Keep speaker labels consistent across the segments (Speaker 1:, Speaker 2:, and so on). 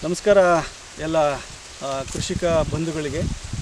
Speaker 1: ನಮಸ್ಕಾರ ಎಲ್ಲ ಆ, ಕೃಷಿಕ ಬಂಧುಗಳಿಗೆ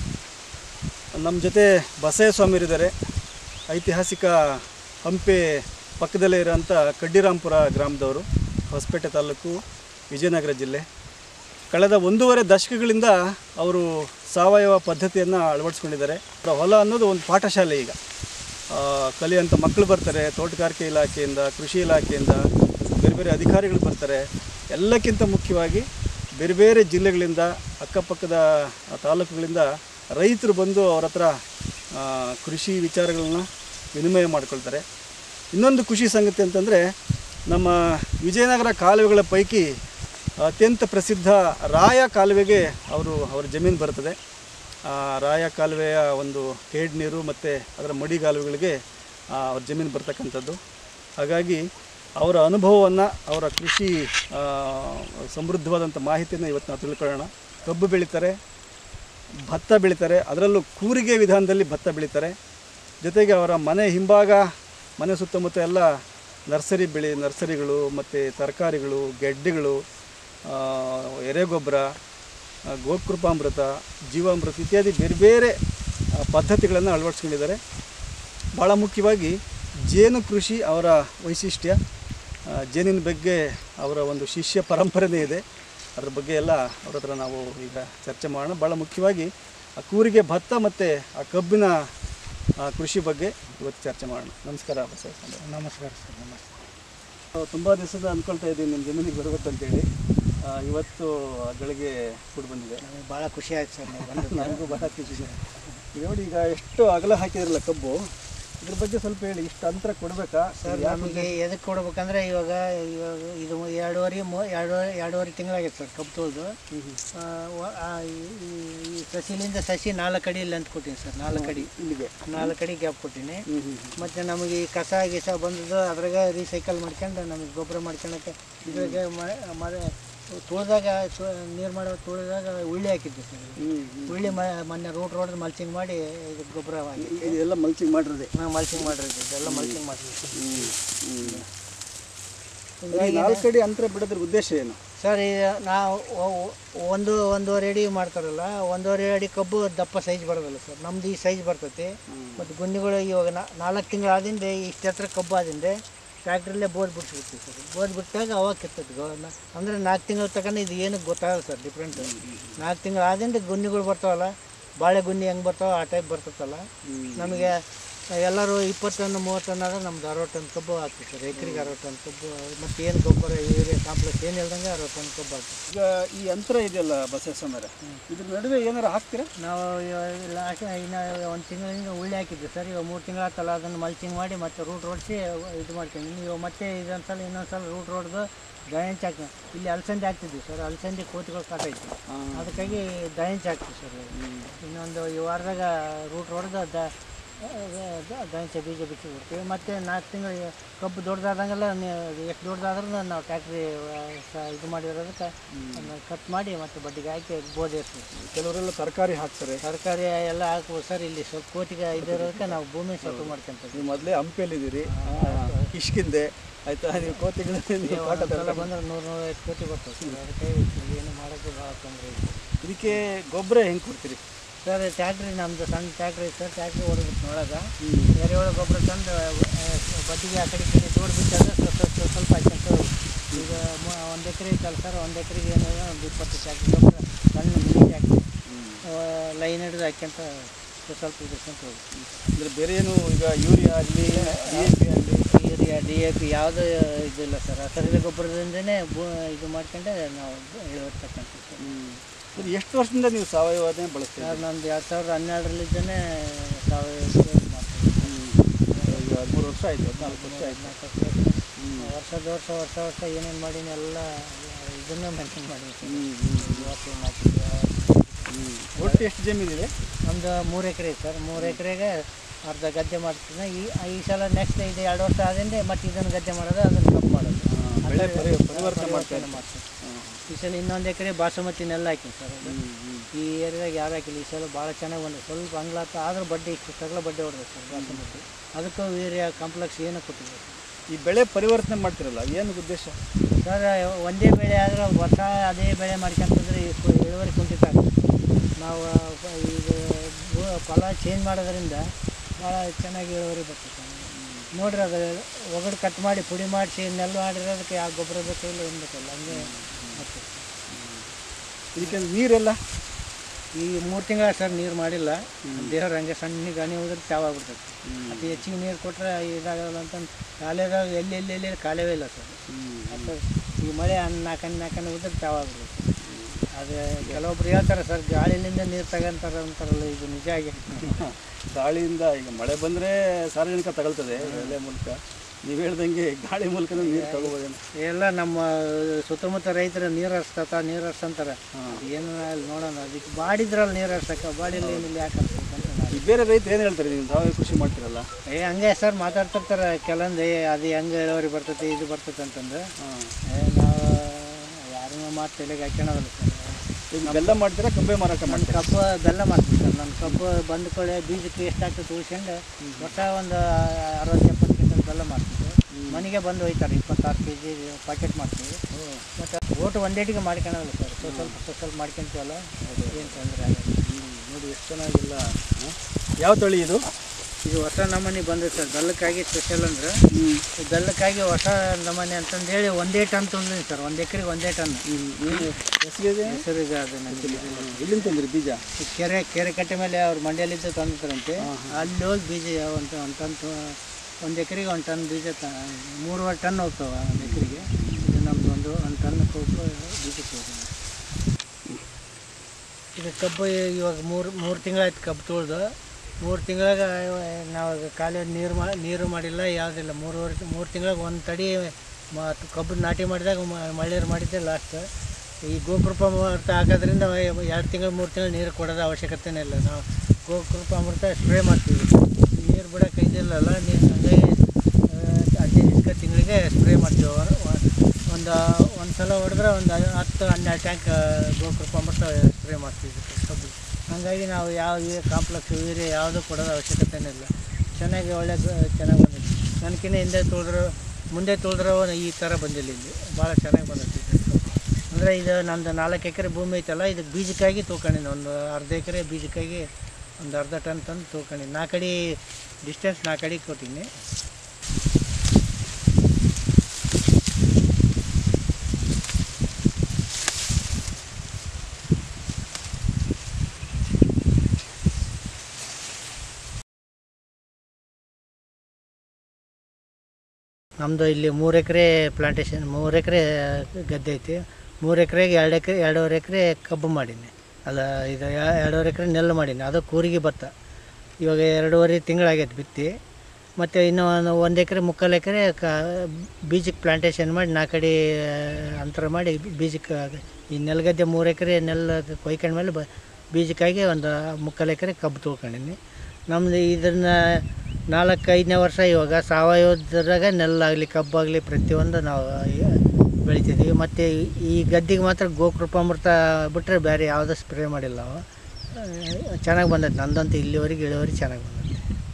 Speaker 1: ನಮ್ಮ ಜೊತೆ ಬಸಯ್ಯ ಸ್ವಾಮಿಯರಿದ್ದಾರೆ ಐತಿಹಾಸಿಕ ಹಂಪೆ ಪಕ್ಕದಲ್ಲೇ ಇರೋಂಥ ಕಡ್ಡಿರಾಂಪುರ ಗ್ರಾಮದವರು ಹೊಸಪೇಟೆ ತಾಲೂಕು ವಿಜಯನಗರ ಜಿಲ್ಲೆ ಕಳೆದ ಒಂದೂವರೆ ದಶಕಗಳಿಂದ ಅವರು ಸಾವಯವ ಪದ್ಧತಿಯನ್ನು ಅಳವಡಿಸ್ಕೊಂಡಿದ್ದಾರೆ ಅವರ ಹೊಲ ಅನ್ನೋದು ಒಂದು ಪಾಠಶಾಲೆ ಈಗ ಆ, ಕಲಿಯುವಂಥ ಮಕ್ಕಳು ಬರ್ತಾರೆ ತೋಟಗಾರಿಕೆ ಇಲಾಖೆಯಿಂದ ಕೃಷಿ ಇಲಾಖೆಯಿಂದ ಬೇರೆ ಬೇರೆ ಅಧಿಕಾರಿಗಳು ಬರ್ತಾರೆ ಎಲ್ಲಕ್ಕಿಂತ ಮುಖ್ಯವಾಗಿ ಬೇರೆ ಬೇರೆ ಜಿಲ್ಲೆಗಳಿಂದ ಅಕ್ಕಪಕ್ಕದ ತಾಲೂಕುಗಳಿಂದ ರೈತರು ಬಂದು ಅವ್ರ ಹತ್ರ ಆ, ಕೃಷಿ ವಿಚಾರಗಳನ್ನ ವಿನಿಮಯ ಮಾಡ್ಕೊಳ್ತಾರೆ ಇನ್ನೊಂದು ಖುಷಿ ಸಂಗತಿ ಅಂತಂದರೆ ನಮ್ಮ ವಿಜಯನಗರ ಕಾಲುವೆಗಳ ಪೈಕಿ ಅತ್ಯಂತ ಪ್ರಸಿದ್ಧ ರಾಯ ಕಾಲುವೆಗೆ ಅವರು ಅವರ ಜಮೀನು ಬರ್ತದೆ ಆ ರಾಯ ಕಾಲುವೆಯ ಒಂದು ಕೇಡ್ ನೀರು ಮತ್ತು ಅದರ ಮಡಿ ಕಾಲುವೆಗಳಿಗೆ ಆ, ಅವ್ರ ಜಮೀನು ಬರ್ತಕ್ಕಂಥದ್ದು ಹಾಗಾಗಿ ಅವರ ಅನುಭವವನ್ನು ಅವರ ಕೃಷಿ ಆ, ಸಮೃದ್ಧವಾದಂಥ ಮಾಹಿತಿಯನ್ನು ಇವತ್ತು ನಾವು ತಿಳ್ಕೊಳ್ಳೋಣ ಕಬ್ಬು ಬೆಳೀತಾರೆ ಭತ್ತ ಬೆಳೀತಾರೆ ಅದರಲ್ಲೂ ಕೂರಿಗೆ ವಿಧಾನದಲ್ಲಿ ಭತ್ತ ಬೆಳೀತಾರೆ ಜೊತೆಗೆ ಅವರ ಮನೆ ಹಿಂಭಾಗ ಮನೆ ಸುತ್ತಮುತ್ತ ಎಲ್ಲ ನರ್ಸರಿ ಬೆಳೆ ನರ್ಸರಿಗಳು ಮತ್ತು ತರಕಾರಿಗಳು ಗೆಡ್ಡೆಗಳು ಆ, ಎರೆಗೊಬ್ಬರ ಆ, ಗೋಕೃಪಾಮೃತ ಜೀವಾಮೃತ ಇತ್ಯಾದಿ ಬೇರೆ ಬೇರೆ ಆ, ಪದ್ಧತಿಗಳನ್ನು ಅಳವಡಿಸ್ಕೊಂಡಿದ್ದಾರೆ ಭಾಳ ಮುಖ್ಯವಾಗಿ ಜೇನು ಕೃಷಿ ಅವರ ವೈಶಿಷ್ಟ್ಯ ಆ, ಜೇನಿನ ಬಗ್ಗೆ ಅವರ ಒಂದು ಶಿಷ್ಯ ಪರಂಪರೆನೇ ಇದೆ ಅದ್ರ ಬಗ್ಗೆ ಎಲ್ಲ ಅವ್ರ ಹತ್ರ ನಾವು ಈಗ ಚರ್ಚೆ ಮಾಡೋಣ ಭಾಳ ಮುಖ್ಯವಾಗಿ ಆ ಕೂರಿಗೆ ಭತ್ತ ಮತ್ತು ಆ ಕಬ್ಬಿನ ಆ, ಕೃಷಿ ಬಗ್ಗೆ ಇವತ್ತು ಚರ್ಚೆ ಮಾಡೋಣ ನಮಸ್ಕಾರ ಬಸವ
Speaker 2: ನಮಸ್ಕಾರ ಸರ್ ನಮಸ್ಕಾರ
Speaker 1: ತುಂಬ ದಿವಸದ ಅಂದ್ಕೊಳ್ತಾ ಇದ್ದೀನಿ ನಿಮ್ಮ ಜಮೀನಿಗೆ ಬರ್ಬೇಕಂತೇಳಿ ಆ, ಇವತ್ತು ಆ ಗಳಿಗೆ ಕೂಡ ಬಂದಿದೆ
Speaker 2: ನಮಗೆ ಭಾಳ ಖುಷಿ ಆಯ್ತು ಸರ್ ನೀವು ಬಂದು
Speaker 1: ನನಗೂ ಬಹಳ ಖುಷಿ ಇದೆ. ಈಗ ನೋಡಿ ಈಗ ಎಷ್ಟು ಅಗಲ ಹಾಕಿದ್ರಲ್ಲ ಕಬ್ಬು ಇದ್ರ ಬಗ್ಗೆ ಸ್ವಲ್ಪ ಹೇಳಿ ಇಷ್ಟು ಅಂತರ ಕೊಡಬೇಕಾ
Speaker 2: ಸರ್ ನಮಗೆ ಎದಕ್ಕೆ ಕೊಡ್ಬೇಕಂದ್ರೆ ಇವಾಗ ಇವಾಗ ಇದು ಎರಡೂವರೆ ಮೂ ಎರಡೂವರೆ ಎರಡೂವರೆ ತಿಂಗಳಾಗಿತ್ತು ಸರ್ ಕಬ್ಬು ತೊಳೆದು ಈ ಸಸಿಲಿಂದ ಸಸಿ ನಾಲ್ಕು ಅಡಿ ಇಲ್ಲ ಅಂತ ಕೊಟ್ಟೀನಿ ಸರ್ ನಾಲ್ಕು ಅಡಿ
Speaker 1: ಇಲ್ಲಿಗೆ
Speaker 2: ನಾಲ್ಕು ಅಡಿ ಗ್ಯಾಪ್ ಕೊಟ್ಟೀನಿ
Speaker 1: ಹ್ಞೂ ಹ್ಞೂ
Speaker 2: ಮತ್ತು ನಮಗೆ ಈ ಕಸ ಗಿಸ ಬಂದದ್ದು ಅದ್ರಾಗ ರೀಸೈಕಲ್ ಮಾಡ್ಕೊಂಡು ನಮಗೆ ಗೊಬ್ಬರ ಮಾಡ್ಕೊಳಕ್ಕೆ ಇದ್ರಾಗ ಮರ ತುಳಿದಾಗ ನೀರು ಮಾಡೋ ತುಳಿದಾಗ ಉಳ್ಳಿ ಹಾಕಿದ್ದೆ ಸರ್
Speaker 1: ಹ್ಞೂ
Speaker 2: ಉಳ್ಳಿ ಮ ಮೊನ್ನೆ ರೋಡ್ ರೋಡ್ ಮಲ್ಚಿಂಗ್ ಮಾಡಿ ಇದು ಗೊಬ್ಬರ ಆಗಿ
Speaker 1: ಇದೆಲ್ಲ ಮಲ್ಚಿಂಗ್ ಮಾಡಿರೋದೆ
Speaker 2: ನಾವು ಮಲ್ಚಿಂಗ್ ಮಾಡಿರೋದು ಎಲ್ಲ ಮಲ್ಚಿಂಗ್ ಮಾಡಿರೋದು
Speaker 1: ಈ ನಾಲ್ಕು ಅಡಿ ಅಂತರ ಬಿಡೋದ್ರ ಉದ್ದೇಶ ಏನು
Speaker 2: ಸರ್ ಈಗ ನಾವು ಒ- ಒಂದು ಒಂದೂವರೆ ಅಡಿ ಮಾಡ್ತಾರಲ್ಲ ಒಂದೂವರೆ ಅಡಿ ಕಬ್ಬು ದಪ್ಪ ಸೈಜ್ ಬರೋದಿಲ್ಲ ಸರ್ ನಮ್ದು ಈ ಸೈಜ್ ಬರ್ತೈತಿ ಮತ್ತು ಗುಂಡಿಗಳು ಇವಾಗ ನಾ- ನಾಲ್ಕು ತಿಂಗಳು ಆದಿಂದ ಇಷ್ಟು ಹತ್ರ ಕಬ್ಬು ಆದಿಂದ ಟ್ಯಾಕ್ಟ್ರಲ್ಲೇ ಬೋದ್ ಬಿಡ್ಸ್ಬಿಡ್ತೀವಿ ಸರ್ ಬೋದ್ ಬಿಟ್ಟಾಗ ಅವಾಗ ಕಿತ್ತೈತಿ ಗೋ ನ- ಅಂದ್ರೆ ನಾಲ್ಕು ತಿಂಗಳ ತನಕ ಇದು ಏನು ಗೊತ್ತಾಗಲ್ಲ ಸರ್ ಡಿಫ್ರೆಂಟ್ ನಾಲ್ಕು ತಿಂಗಳು ಆದಿಂದ ಗುಂಡಿಗಳು ಬರ್ತಾವಲ್ಲ ಬಾಳೆ ಗುಂಡಿ ಹೆಂಗೆ ಬರ್ತಾವ ಆ ಟೈಪ್ ಬರ್ತೈತಲ್ಲ ನಮಗೆ ಎಲ್ಲರೂ ಇಪ್ಪತ್ತು ಟನ್ ಮೂವತ್ತು ಟನ್ ಆದ್ರೆ ನಮ್ದು ಅರವತ್ತು ಟನ್ ಕಬ್ಬು ಆಗ್ತದೆ ಸರ್ ಎಕರೆಗೆ ಅರವತ್ತು ಟನ್ ಕಬ್ಬು ಮತ್ತು ಏನು ಗೊಬ್ಬರ ಯೂರಿಯಾ ಕಾಂಪ್ಲೆಕ್ಸ್ ಏನು ಇಲ್ದಂಗೆ ಅರವತ್ತು ಟನ್ ಕಬ್ಬು ಆಗ್ತದೆ
Speaker 1: ಈಗ ಈ ಅಂತರ ಇದೆಯಲ್ಲ ಬಸವೇಶ್ವರ ಇದ್ರ ನಡುವೆ ಏನಾರು ಹಾಕ್ತೀರಾ
Speaker 2: ನಾವು ಲಾಸ್ಟ್ ಇನ್ನು ಒಂದು ತಿಂಗಳಿಂದ ಉಳ್ಳಿ ಹಾಕಿದ್ವಿ ಸರ್ ಇವಾಗ ಮೂರು ತಿಂಗಳಾತಲ್ಲ ಅದನ್ನು ಮಲ್ಚಿಂಗ್ ಮಾಡಿ ಮತ್ತೆ ರೂಟ್ ರೋಡ್ಸಿ ಇದು ಮಾಡ್ಕೊಂಡಿನಿ ಇವಾಗ ಮತ್ತೆ ಇದೊಂದು ಸಲ ಇನ್ನೊಂದು ಸಲ ರೂಟ್ ರೋಡ್ದು ದಯಂಚ್ ಹಾಕಿ ಇಲ್ಲಿ ಅಲಸಂದೆ ಹಾಕ್ತಿದ್ವಿ ಸರ್ ಅಲಸಂದೆ ಕೋತಿಗಳು ಕಾಟೈತಿ ಅದಕ್ಕಾಗಿ ದಯಂಚ್ ಹಾಕ್ತೀವಿ ಸರ್ ಇನ್ನೊಂದು ಈ ವಾರದಾಗ ರೂಟ್ ರೋಡ್ದು ದ ದಯಂಚ ಬೀಜ ಬಿಚ್ಚಿ ಬಿಡ್ತೀವಿ ಮತ್ತು ನಾಲ್ಕು ತಿಂಗಳು ಕಬ್ಬು ದೊಡ್ಡದಾದಂಗೆಲ್ಲ ಎಷ್ಟು ದೊಡ್ಡದಾದ್ರೂ ನಾವು ಟ್ಯಾಕ್ಟ್ರಿ ಇದು ಮಾಡಿರೋದಕ್ಕೆ ಅದನ್ನ ಕಟ್ ಮಾಡಿ ಮತ್ತು ಬಡ್ಡಿಗೆ ಹಾಕಿ ಬೋಧೆ ಇರ್ತೀವಿ
Speaker 1: ಕೆಲವರೆಲ್ಲ ತರಕಾರಿ ಹಾಕ್ತಾರೆ
Speaker 2: ತರಕಾರಿ ಎಲ್ಲ ಹಾಕ್ಬೋದು ಸರ್ ಇಲ್ಲಿ ಸ್ವಲ್ಪ ಕೋಟಿಗೆ ಇದಿರೋದಕ್ಕೆ ನಾವು ಭೂಮಿ ಸ್ವಲ್ಪ ಮಾಡ್ಕೊಂತೀವಿ
Speaker 1: ನೀವು ಮೊದಲೇ ಹಂಪಿಯಲ್ಲಿದ್ದೀರಿ ಕಿಷ್ಕಿಂದೆ ಆಯ್ತಾ ನೀವು ಕೋತಿಗಳು ನೀವು ಕಾಟ
Speaker 2: ಸಲ ಬಂದ್ರೆ ನೂರು ನೂರೈವತ್ತು ಕೋಟಿ ಬರ್ತದೆ ಸರ್ ಅದಕ್ಕೆ ಏನು ಮಾಡೋಕ್ಕೆ ಭಾಳ ತೊಂದರೆ ಇದೆ
Speaker 1: ಇದಕ್ಕೆ ಗೊಬ್ಬರ ಹೆಂಗೆ ಕೊಡ್ತೀರಿ
Speaker 2: ಸರ್ ಟ್ಯಾಕ್ಟ್ರಿ ನಮ್ಮದು ಸಣ್ಣ ಟ್ಯಾಕ್ಟ್ರಿ ಸರ್ ಟ್ಯಾಕ್ಟ್ರಿ ಹೊಡೆದ್ಬಿಟ್ಟು ಒಳಗೆ ಎರೆಹುಳ ಗೊಬ್ಬರ ತಂದು ಆ, ಬಡ್ಡಿಗೆ ಆ ಕಡೆ ಈ ಕಡೆ ದೂರ ಬಿಟ್ಟಾಗ ಸ್ವಲ್ಪ ಸ್ವಲ್ಪ ಸ್ವಲ್ಪ ಹಾಕ್ಯಂತ ಹೋಗ್ಬೇಕು. ಈಗ ಒಂದು ಎಕರೆ ಐತಲ್ಲ ಸರ್ ಒಂದು ಎಕರೆಗೆ ಏನಿದೆ ಒಂದು ಇಪ್ಪತ್ತು ಟ್ಯಾಕ್ಟ್ರಿ ಗೊಬ್ಬರ ಸಣ್ಣ ಮಿನಿ ಹಾಕಿ ಲೈನ್ ಹಿಡಿದು ಹಾಕ್ಯಂತ ಸ್ವಲ್ಪ ಸ್ವಲ್ಪ ಇದ್ಕೊಂತ ಹೋಗ್ಬೇಕು
Speaker 1: ಅಂದರೆ ಬೇರೆ ಏನು ಈಗ ಯೂರಿಯಾ ಆಗಲಿ ಡಿ ಎ ಪಿ ಆಗಲಿ
Speaker 2: ಯೂರಿಯಾ ಡಿ ಎ ಪಿ ಯಾವುದೂ ಇದಿಲ್ಲ ಸರ್ ಹಸಿರಿನ ಗೊಬ್ಬರದಿಂದನೇ ಭೂ ಇದು ಮಾಡ್ಕೊಂಡೆ ನಾವು ಇಳುವರಿ ತಕ್ಕಂತೀವಿ ಸರ್
Speaker 1: ಇದು ಎಷ್ಟು ವರ್ಷದಿಂದ ನೀವು ಸಾವಯವನೇ ಬಳಸ್ತೀರಿ
Speaker 2: ಸರ್ ನಮ್ದು ಎರಡು ಸಾವಿರದ ಹನ್ನೆರಡರಲ್ಲಿದ್ದನೇ ಸಾವಯವ ಕೃಷಿ ಮಾಡ್ತೀವಿ
Speaker 1: ಈಗ ಹದಿಮೂರು ವರ್ಷ ಆಯಿತು ಹದಿನಾಲ್ಕು ವರ್ಷ ಆಯಿತು
Speaker 2: ಹದಿನಾಲ್ಕು ವರ್ಷ ಆಯ್ತು. ವರ್ಷದ ವರ್ಷ ವರ್ಷ ವರ್ಷ ಏನೇನು ಮಾಡೀನಿ ಎಲ್ಲ ಇದನ್ನೇ ಮೆನ್ಷನ್ ಮಾಡೀನಿ ಸರ್ ಇವತ್ತು ಮಾಡ್ತೀವಿ
Speaker 1: ಒಟ್ಟು ಎಷ್ಟು ಜಮೀನಿದೆ
Speaker 2: ನಮ್ದು ಮೂರು ಎಕರೆ ಐತೆ ಸರ್ ಮೂರು ಎಕರೆಗೆ ಅರ್ಧ ಗದ್ದೆ ಮಾಡ್ತೀನಿ ಈ ಈ ಸಲ ನೆಕ್ಸ್ಟ್ ಇದು ಎರಡು ವರ್ಷ ಆದಿಂದ ಮತ್ತೆ ಇದನ್ನು ಗದ್ದೆ ಮಾಡೋದು ಅದನ್ನು ಕಬ್ಬು ಮಾಡೋದು
Speaker 1: ಬೆಳೆ ಪರಿ ಪರಿವರ್ತನೆ ಮಾಡ್ತಾರೆ
Speaker 2: ಮಾಡ್ತೀನಿ ಈ ಸಲ ಇನ್ನೊಂದು ಎಕರೆ ಬಾಸುಮತಿ ನೆಲ್ಲ ಹಾಕಿನಿ ಸರ್ ಅದು ಈ ಏರಿಯಾದಾಗ ಯಾರು ಹಾಕಿಲ್ಲ ಈ ಸಲ ಭಾಳ ಚೆನ್ನಾಗಿ ಬಂದಿದೆ ಸ್ವಲ್ಪ ಅಂಗ್ಲಾತ ಆದ್ರೂ ಬಡ್ಡಿ ಇಷ್ಟು ಸಗಲ ಬಡ್ಡಿ ಹೊಡೆದ ಸರ್ ಬಾಸುಮತಿ ಅದಕ್ಕೂ ವೀರ್ಯ ಕಾಂಪ್ಲೆಕ್ಸ್ ಏನೂ ಕೊಟ್ಟಿಲ್ಲ
Speaker 1: ಈ ಬೆಳೆ ಪರಿವರ್ತನೆ ಮಾಡ್ತಿರಲ್ಲ ಏನು ಉದ್ದೇಶ
Speaker 2: ಸರ್ ಒಂದೇ ಬೆಳೆ ಆದ್ರೆ ವರ್ಷ ಅದೇ ಬೆಳೆ ಮಾಡ್ಕೊಂತಂದ್ರೆ ಈ ಕು- ಇಳುವರಿ ಕುಂಠಿತ ಆಗುತ್ತೆ ನಾವು ಪ- ಇದು ಭೂ- ಫಲ ಚೇಂಜ್ ಮಾಡೋದ್ರಿಂದ ಭಾಳ ಚೆನ್ನಾಗಿ ಇಳುವರಿ ಬರ್ತದೆ ನೋಡ್ರಿ ಅದು ಒಗಡು ಕಟ್ ಮಾಡಿ ಪುಡಿ ಮಾಡಿಸಿ ನೆಲ್ಲು ಮಾಡಿರೋದಕ್ಕೆ ಯಾವ ಗೊಬ್ಬರ ಬೇಕು ಇಲ್ಲ ಏನು ಬೇಕಲ್ಲ ಹಂಗೆ ಆಗ್ತದೆ.
Speaker 1: ಇದಕ್ಕೆ ನೀರೆಲ್ಲ
Speaker 2: ಈ ಮೂರು ತಿಂಗಳ ಸರ್ ನೀರು ಮಾಡಿಲ್ಲ ದೇವ್ರ ಹಂಗೆ ಸಣ್ಣ ಗಣಿ ಹೋದ್ರೆ ಚಾವಾಗ್ಬಿಡ್ತದೆ ಅತಿ ಹೆಚ್ಚಿಗೆ ನೀರು ಕೊಟ್ಟರೆ ಇದಾಗಲ್ಲ ಅಂತ ಕಾಲೇದಾಗ ಎಲ್ಲಿ ಎಲ್ಲಿ ಎಲ್ಲಿ ಕಾಲೇವೇ ಇಲ್ಲ ಸರ್ ಮತ್ತು ಈ ಮಳೆ ಹಣ್ಣು ನಾಲ್ಕನ್ನು ನಾಲ್ಕನ್ನು ಉದ್ರೆ ಚಾವಾಗ್ಬಿಡುತ್ತೆ ಅದು ಕೆಲವೊಬ್ರು ಹೇಳ್ತಾರೆ ಸರ್ ಗಾಳಿಲಿಂದ ನೀರು ತಗೊಂತಾರೆ ಅಂತಾರಲ್ಲ ಇದು ನಿಜ ಆಗೈತೆ
Speaker 1: ಗಾಳಿಯಿಂದ ಈಗ ಮಳೆ ಬಂದರೆ ಸಾರ್ವಜನಿಕ ತಗೊಳ್ತದೆ ಎಲೆ ಮೂಲಕ ನೀವು ಹೇಳ್ದಂಗೆ ಗಾಳಿ ಮೂಲಕ ನೀರು ತಗೋಬೋದೇನು
Speaker 2: ಎಲ್ಲ ನಮ್ಮ ಸುತ್ತಮುತ್ತ ರೈತರು ನೀರು ಹರಿಸ್ತಾತ ನೀರು ಹರಿಸ್ತಂತಾರೆ ಏನು ಅಲ್ಲಿ ನೋಡೋಣ ಅದಕ್ಕೆ ಬಾಡಿದ್ರಲ್ಲಿ ನೀರು ಹರಿಸಕ್ಕ ಬಾಡಿಲಿ ಏನಿಲ್ಲ ಯಾಕೆ ಹರಿಸ್ಬೇಕಂತ ನಾನು
Speaker 1: ಈ ಬೇರೆ ರೈತ ಏನು ಹೇಳ್ತಾರೆ ನೀವು ಸಾವಯವ ಕೃಷಿ ಮಾಡ್ತಿರಲ್ಲ
Speaker 2: ಏ ಹಂಗೆ ಸರ್ ಮಾತಾಡ್ತಿರ್ತಾರೆ ಕೆಲವೊಂದು ಏ ಅದು ಹೆಂಗೆ ಇಳುವರಿ ಬರ್ತೈತಿ ಇದು ಬರ್ತೈತೆ ಅಂತಂದು
Speaker 1: ಹಾಂ
Speaker 2: ಏ ನಾವು ಯಾರನ್ನೂ ಮಾತು ತಲೆಗೆ ಹಾಕ್ಯಣವಲ್ಲ ಸರ್
Speaker 1: ಈಗ ಬೆಲ್ಲ ಮಾಡ್ತೀರಾ ಕಬ್ಬೆ ಮಾರಾಟ
Speaker 2: ನನ್ನ
Speaker 1: ಮಾಡ್ತೀರಾ
Speaker 2: ಕಬ್ಬು ಬೆಲ್ಲ ಮಾಡ್ತೀವಿ ಸರ್ ನನ್ನ ಕಬ್ಬು ಬಂದ ಕೂಡಲೇ ಬೀಜಕ್ಕೆ ಎಷ್ಟಾಗ್ತದೆ ಉಳ್ಸ್ಕೊಂಡು ಒಟ್ಟ ಒಂದು ಅರವತ್ತು ಎಪ್ಪತ್ತು ಕ್ವಿಂಟಲ್ ಬೆಲ್ಲ ಮಾಡ್ತೀವಿ ಮನೆಗೆ ಬಂದು ಒಯ್ತಾರೆ ಇಪ್ಪತ್ತಾರು ಕೆ ಜಿ ಪ್ಯಾಕೆಟ್ ಮಾಡ್ತೀವಿ ಮತ್ತು ಓಟು ಒಂದೇಟಿಗೆ ಮಾಡ್ಕೊಳಲ್ಲ ಸರ್ ಸ್ವಲ್ಪ ಸ್ವಲ್ಪ ಸ್ವಲ್ಪ ಸ್ವಲ್ಪ ಮಾಡ್ಕೊಂತೀವಲ್ಲ ಏನು ತೊಂದರೆ ಆಗಲ್ಲ
Speaker 1: ನೋಡಿ ಎಷ್ಟು ಚೆನ್ನಾಗಿಲ್ಲ ಹಾಂ? ಯಾವ ತಳಿ ಇದು
Speaker 2: ಇದು ಹೊಸ ನಮೂನಿ ಬಂದಿದೆ ಸರ್ ಬೆಲ್ಲಕ್ಕಾಗಿ ಸ್ಪೆಷಲ್ ಅಂದ್ರೆ
Speaker 1: ಹ್ಞೂ
Speaker 2: ಈ ಬೆಲ್ಲಕ್ಕಾಗಿ ಹೊಸ ನಮೂನಿ ಅಂತಂದೇಳಿ ಒಂದೇ ಟನ್ ತಂದಿದ್ದೀನಿ ಸರ್ ಒಂದು ಎಕರೆಗೆ ಒಂದೇ ಟನ್
Speaker 1: ಹೆಸರಿದೆ
Speaker 2: ಹೆಸರಿಗೆ ಅದು ನನಗೆ
Speaker 1: ಎಲ್ಲಿಂದ ತಂದ್ರಿ ಬೀಜ
Speaker 2: ಈ ಕೆರೆ ಕೆರೆ ಕಟ್ಟೆ ಮೇಲೆ ಅವ್ರು ಮಂಡ್ಯಲ್ಲಿದ್ದು ತಂದಿದ್ರಂತೆ ಅಲ್ಲಿ ಹೋಗಿ ಬೀಜ ಒಂದು ಒಂದು ಟನ್ ಒಂದು ಎಕರೆಗೆ ಒಂದು ಟನ್ ಬೀಜ ತ ಮೂರುವರೆ ಟನ್ ಹೋಗ್ತಾವೆ ಒಂದು ಎಕರೆಗೆ ಇದು ನಮ್ದು ಒಂದು ಒಂದು ಟನ್ ಕೊಬ್ಬು ಬೀಜಕ್ಕೆ ಹೋಗಿದೆ ಇದು ಕಬ್ಬು ಇವಾಗ ಮೂರು ಮೂರು ತಿಂಗಳಾಯ್ತು ಕಬ್ಬು ತುಳಿದು ಮೂರು ತಿಂಗಳಾಗ ನಾವು ಖಾಲಿ ನೀರು ಮಾ ನೀರು ಮಾಡಿಲ್ಲ ಯಾವುದಿಲ್ಲ ಮೂರುವರೆ ಮೂರು ತಿಂಗಳಾಗ ಒಂದು ತಡಿ ಮತ್ತು ಕಬ್ಬು ನಾಟಿ ಮಾಡಿದಾಗ ಮಳ್ಳೇರು ಮಾಡಿದ್ದೆ ಲಾಸ್ಟ್ ಈ ಗೋಕೃಪಾಮೃತ ಹಾಕೋದ್ರಿಂದ ಎರಡು ತಿಂಗಳು ಮೂರು ತಿಂಗಳು ನೀರು ಕೊಡೋದು ಅವಶ್ಯಕತೆನೇ ಇಲ್ಲ ನಾವು ಗೋಕೃಪಾಮೃತ ಸ್ಪ್ರೇ ಮಾಡ್ತೀವಿ ನೀರು ಬಿಡೋಕೆ ಇದಿಲ್ಲಲ್ಲ ನೀರು ಹಂಗಾಗಿ ಆ, ಹದಿನೈದು ಇಸ್ಕ ತಿಂಗಳಿಗೆ ಸ್ಪ್ರೇ ಮಾಡ್ತೀವಿ ವರ- ವ- ಒಂದು ಒಂದು ಸಲ ಹೊಡೆದ್ರೆ ಒಂದು ಹತ್ತು ಹನ್ನೆರಡು ಟ್ಯಾಂಕ್ ಗೋಕೃಪಾಮೃತ ಸ್ಪ್ರೇ ಮಾಡ್ತೀವಿ ಇದಕ್ಕೆ ಕಬ್ಬು ಹಾಗಾಗಿ ನಾವು ಯಾವ ಕಾಂಪ್ಲೆಕ್ಸ್ ಯೂರಿಯಾ ಯಾವುದೂ ಕೊಡೋದು ಅವಶ್ಯಕತೆನೇ ಇಲ್ಲ ಚೆನ್ನಾಗಿ ಒಳ್ಳೆ ಗ- ಚೆನ್ನಾಗಿ ಬಂದಿದೆ ನನಗಿನ್ನ ಹಿಂದೆ ತುಳಿದ್ರು ಮುಂದೆ ತುಳಿದ್ರೆ ಈ ಥರ ಬಂದಿಲ್ಲ ಇಲ್ಲಿ ಭಾಳ ಚೆನ್ನಾಗಿ ಬಂದೈತಿ ಅಂದರೆ ಇದು ನಂದು ನಾಲ್ಕು ಎಕರೆ ಭೂಮಿ ಐತಲ್ಲ ಇದಕ್ಕೆ ಬೀಜಕ್ಕಾಗಿ ತೂಕೊಂಡಿನಿ ಒಂದು ಅರ್ಧ ಎಕರೆ ಬೀಜಕ್ಕಾಗಿ ಒಂದು ಅರ್ಧ ಟನ್ ತಂದು ತೂಕೊಂಡಿನಿ ನಾಲ್ಕು ಅಡಿ ಡಿಸ್ಟೆನ್ಸ್ ನಾಲ್ಕು ಅಡಿ ಕೊಟ್ಟಿನಿ ನಮ್ಮದು ಇಲ್ಲಿ ಮೂರು ಎಕರೆ ಪ್ಲಾಂಟೇಶನ್ ಮೂರು ಎಕರೆ ಗದ್ದೆ ಐತಿ ಮೂರು ಎಕರೆಗೆ ಎರಡು ಎಕರೆ ಎರಡೂವರೆ ಎಕರೆ ಕಬ್ಬು ಮಾಡೀನಿ ಅಲ್ಲ ಇದು ಎ- ಎರಡೂವರೆ ಎಕರೆ ನೆಲ್ಲು ಮಾಡೀನಿ ಅದು ಕೂರಿಗೆ ಭತ್ತ ಇವಾಗ ಎರಡೂವರೆ ತಿಂಗಳಾಗೈತೆ ಬಿತ್ತಿ ಮತ್ತು ಇನ್ನೂ ಒಂದು ಒಂದು ಎಕರೆ ಮುಕ್ಕಾಲು ಎಕರೆ ಕ ಬೀಜಕ್ಕೆ ಪ್ಲಾಂಟೇಶನ್ ಮಾಡಿ ನಾಲ್ಕು ಅಡಿ ಅಂತರ ಮಾಡಿ ಬೀಜಕ್ಕೆ ಈ ನೆಲಗದ್ದೆ ಮೂರು ಎಕರೆ ನೆಲ್ಲು ಕೊಯ್ಕೊಂಡ್ಮೇಲೆ ಬ ಬೀಜಕ್ಕಾಗಿ ಒಂದು ಮುಕ್ಕಾಲು ಎಕರೆ ಕಬ್ಬು ತೊಳ್ಕೊಂಡಿನಿ ನಮ್ಮದು ಇದನ್ನು ನಾಲ್ಕು ಐದನೇ ವರ್ಷ ಇವಾಗ ಸಾವಯವದ್ರಾಗ ನೆಲ್ಲಾಗಲಿ ಕಬ್ಬಾಗಲಿ ಪ್ರತಿಯೊಂದು ನಾವು ಬೆಳಿತಿದ್ದೀವಿ ಮತ್ತು ಈ ಗದ್ದೆಗೆ ಮಾತ್ರ ಗೋಕೃಪಾಮೃತ ಬಿಟ್ಟರೆ ಬೇರೆ ಯಾವುದೂ ಸ್ಪ್ರೇ ಮಾಡಿಲ್ಲ ನಾವು ಚೆನ್ನಾಗಿ ಬಂದೈತೆ ನಂದಂತೂ ಇಲ್ಲಿವರೆಗೆ ಇಳುವರಿ ಚೆನ್ನಾಗಿ ಬಂದೈತೆ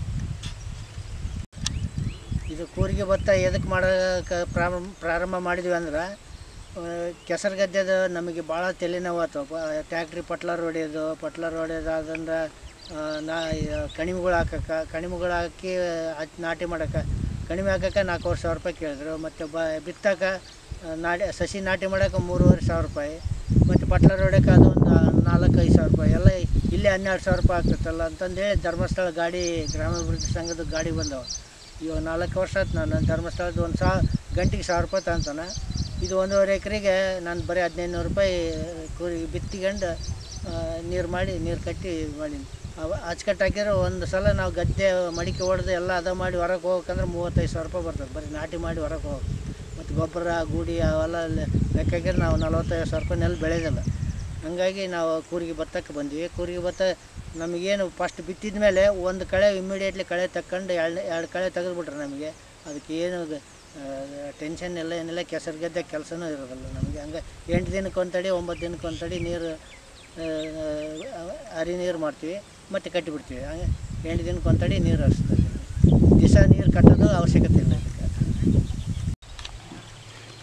Speaker 2: ಇದು ಕೂರಿಗೆ ಭತ್ತ ಎದಕ್ಕೆ ಮಾಡೋಕೆ ಪ್ರಾರಂಭ ಪ್ರಾರಂಭ ಮಾಡಿದ್ವಿ ಅಂದ್ರೆ ಕೆಸರು ಗದ್ದೆದು ನಮಗೆ ಭಾಳ ತಲೆನೋವು ಆಯ್ತು ಟ್ಯಾಕ್ಟ್ರಿ ಪಟ್ಲರ್ ಹೊಡೆಯೋದು ಪಟ್ಲರ್ ಹೊಡೆಯೋದು ಅದಂದ್ರೆ ಆ, ನಾ ಕಣಿವೆಗಳು ಹಾಕಕ್ಕೆ ಕಣಿವೆಗಳು ಹಾಕಿ ಹಚ್ಚಿ ನಾಟಿ ಮಾಡೋಕೆ ಕಣಿವೆ ಹಾಕಕ್ಕೆ ನಾಲ್ಕೂವರೆ ಸಾವಿರ ರೂಪಾಯಿ ಕೇಳಿದ್ರು ಮತ್ತು ಬ ಬಿತ್ತಕ್ಕೆ ಆ, ನಾಟಿ ಸಸಿ ನಾಟಿ ಮಾಡೋಕೆ ಮೂರುವರೆ ಸಾವಿರ ರೂಪಾಯಿ ಮತ್ತು ಪಟ್ಲರ್ ಹೊಡ್ಯಕ್ಕೆ ಅದು ಒಂದು ನಾಲ್ಕು ಐದು ಸಾವಿರ ರೂಪಾಯಿ ಎಲ್ಲ ಇಲ್ಲೇ ಹನ್ನೆರಡು ಸಾವಿರ ರೂಪಾಯಿ ಆಗ್ತೈತಲ್ಲ ಅಂತಂದೇಳಿ ಧರ್ಮಸ್ಥಳ ಗಾಡಿ ಗ್ರಾಮಾಭಿವೃದ್ಧಿ ಸಂಘದ ಗಾಡಿ ಬಂದವು ಇವಾಗ ನಾಲ್ಕು ವರ್ಷ ಆಯ್ತು ನಾನು ಧರ್ಮಸ್ಥಳದ ಒಂದು ಸಾವಿರ ಗಂಟೆಗೆ ಸಾವಿರ ರೂಪಾಯಿ ತಗೊಂತಾನೆ ಇದು ಒಂದೂವರೆ ಎಕರೆಗೆ ನಾನು ಬರೀ ಹದಿನೈದು ನೂರು ರೂಪಾಯಿ ಕೂರಿ ಬಿತ್ತಿಕೊಂಡು ನೀರು ಮಾಡಿ ನೀರು ಕಟ್ಟಿ ಮಾಡೀನಿ ಅವ ಅಚ್ಚುಕಟ್ಟು ಹಾಕಿದ್ರೆ ಒಂದು ಸಲ ನಾವು ಗದ್ದೆ ಮಡಿಕೆ ಹೊಡೆದು ಎಲ್ಲ ಅದ ಮಾಡಿ ಹೊರಗೆ ಹೋಗ್ಬೇಕಂದ್ರೆ ಮೂವತ್ತೈದು ಸಾವಿರ ರೂಪಾಯಿ ಬರ್ತದೆ ಬರೀ ನಾಟಿ ಮಾಡಿ ಹೊರಗೆ ಹೋಗಿ ಮತ್ತು ಗೊಬ್ಬರ ಗೂಡಿ ಅವೆಲ್ಲ ಲೆಕ್ಕ ಹಾಕಿದ್ರೆ ನಾವು ನಲ್ವತ್ತೈದು ಸಾವಿರ ರೂಪಾಯಿ ನೆಲ ಬೆಳೆಯೋದಿಲ್ಲ ಹಂಗಾಗಿ ನಾವು ಕೂರಿಗೆ ಭತ್ತಕ್ಕೆ ಬಂದ್ವಿ ಕೂರಿಗೆ ಭತ್ತ ನಮಗೇನು ಫಸ್ಟ್ ಬಿತ್ತಿದ ಮೇಲೆ ಒಂದು ಕಳೆ ಇಮ್ಮಿಡಿಯೇಟ್ಲಿ ಕಳೆ ತಕ್ಕೊಂಡು ಎರಡು ಎರಡು ಕಳೆ ತೆಗೆದುಬಿಟ್ರೆ ನಮಗೆ ಅದಕ್ಕೆ ಏನು ಟೆನ್ಷನ್ ಎಲ್ಲ ಏನಿಲ್ಲ ಕೆಸರು ಗದ್ದೆ ಕೆಲಸನೂ ಇರೋದಿಲ್ಲ ನಮಗೆ ಹಂಗೆ ಎಂಟು ದಿನಕ್ಕೆ ಒಂದು ತಡಿ ಒಂಬತ್ತು ದಿನಕ್ಕೆ ಒಂದು ತಡಿ ನೀರು ಆ, ಹರಿ ನೀರು ಮಾಡ್ತೀವಿ ಮತ್ತು ಕಟ್ಟಿಬಿಡ್ತೀವಿ ಹಂಗೆ ಎಂಟು ದಿನಕ್ಕೆ ಒಂದು ತಡಿ ನೀರು ಹರಿಸ್ತೀವಿ ದಿವಸ ನೀರು ಕಟ್ಟೋದು ಅವಶ್ಯಕತೆ ಇಲ್ಲ ಇದಕ್ಕೆ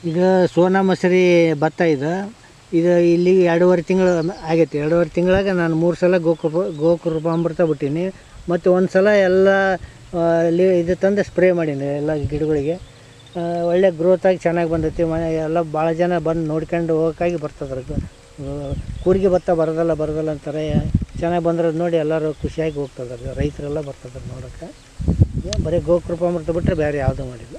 Speaker 2: ಇದು ಸೋನಾ ಮಸೂರಿ ಭತ್ತ ಇದು ಇದು ಇಲ್ಲಿ ಎರಡೂವರೆ ತಿಂಗಳು ಆಗೈತಿ ಎರಡೂವರೆ ತಿಂಗಳಾಗ ನಾನು ಮೂರು ಸಲ ಗೋಕೃಪ ಗೋಕೃಪಾಮೃತ ಬಿಟ್ಟೀನಿ ಮತ್ತು ಒಂದು ಸಲ ಎಲ್ಲ ಆ, ಇಲ್ಲಿ ಇದು ತಂದು ಸ್ಪ್ರೇ ಮಾಡೀನಿ ಎಲ್ಲ ಗಿಡಗಳಿಗೆ ಆ, ಒಳ್ಳೆ ಗ್ರೋತ್ ಆಗಿ ಚೆನ್ನಾಗಿ ಬಂದೈತಿ ಮನೆ ಎಲ್ಲ ಭಾಳ ಜನ ಬಂದು ನೋಡ್ಕೊಂಡು ಹೋಗೋಕ್ಕಾಗಿ ಬರ್ತದ್ರ ಕೂರಿಗೆ ಭತ್ತ ಬರೋದಲ್ಲ ಬರೋದಲ್ಲ ಅಂತಾರೆ ಚೆನ್ನಾಗಿ ಬಂದ್ರೆ ನೋಡಿ ಎಲ್ಲರೂ ಖುಷಿಯಾಗಿ ಹೋಗ್ತದಾರೆ ರೈತರೆಲ್ಲ ಬರ್ತದಾರೆ ನೋಡೋಕ್ಕೆ ಬರೀ ಗೋಕೃಪಾಮೃತ ಬಿಟ್ಟರೆ ಬೇರೆ ಯಾವುದೂ ಮಾಡಿಲ್ಲ